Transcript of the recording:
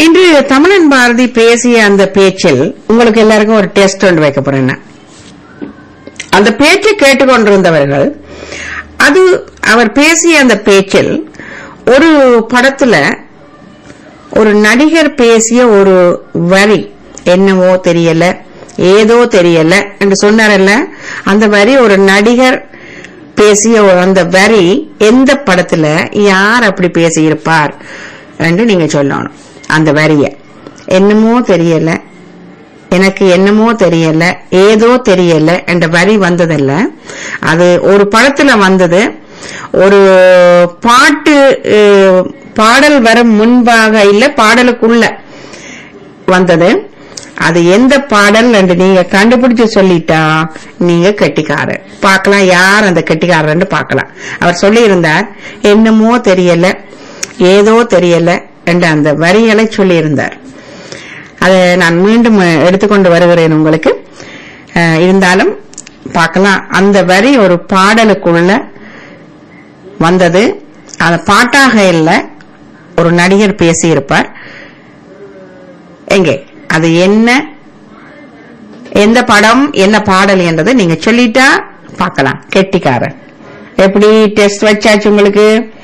இன்று தமிழன் பாரதி பேசிய அந்த பேச்சில் உங்களுக்கு எல்லாருக்கும் ஒரு டெஸ்ட் ஒன்று வைக்க போறேன் நான். அந்த பேச்சை கேட்டுக்கொண்டிருந்தவர்கள் அது அவர் பேசிய அந்த பேச்சில் ஒரு படத்துல ஒரு நடிகர் பேசிய ஒரு வரி என்னவோ தெரியல ஏதோ தெரியல என்று சொன்னாரல்ல அந்த வரி ஒரு நடிகர் பேசிய ஒரு அந்த வரி எந்த படத்துல யார் அப்படி பேசியிருப்பார் என்று நீங்க சொல்லணும் அந்த வரிய என்னமோ தெரியல எனக்கு என்னமோ தெரியல ஏதோ தெரியல என்ற வரி வந்ததல்ல அது ஒரு படத்துல வந்தது ஒரு பாட்டு அஹ், பாடல் வரும் முன்பாக இல்ல பாடலுக்குள்ள வந்தது அது எந்த பாடல் என்று நீங்க கண்டுபிடிச்சு சொல்லிட்டா நீங்க கெட்டிக்காரர் பார்க்கலாம் யார் அந்த கெட்டிக்காரர்னு பார்க்கலாம் அவர் சொல்லி இருந்தார் என்னமோ தெரியல ஏதோ தெரியல என்ற அந்த வரிகளை சொல்லி இருந்தார் அதை நான் மீண்டும் எடுத்துக்கொண்டு வருகிறேன் உங்களுக்கு அஹ், இருந்தாலும் பார்க்கலாம் அந்த வரி ஒரு பாடலுக்குள்ள வந்தது அந்த பாட்டாக இல்லை ஒரு நடிகர் பேசியிருப்பார் எங்கே அது என்ன எந்த படம் என்ன பாடல் என்றதை நீங்க சொல்லிட்டா பார்க்கலாம் கெட்டிக்காரன் எப்படி டெஸ்ட் வச்சாச்சு உங்களுக்கு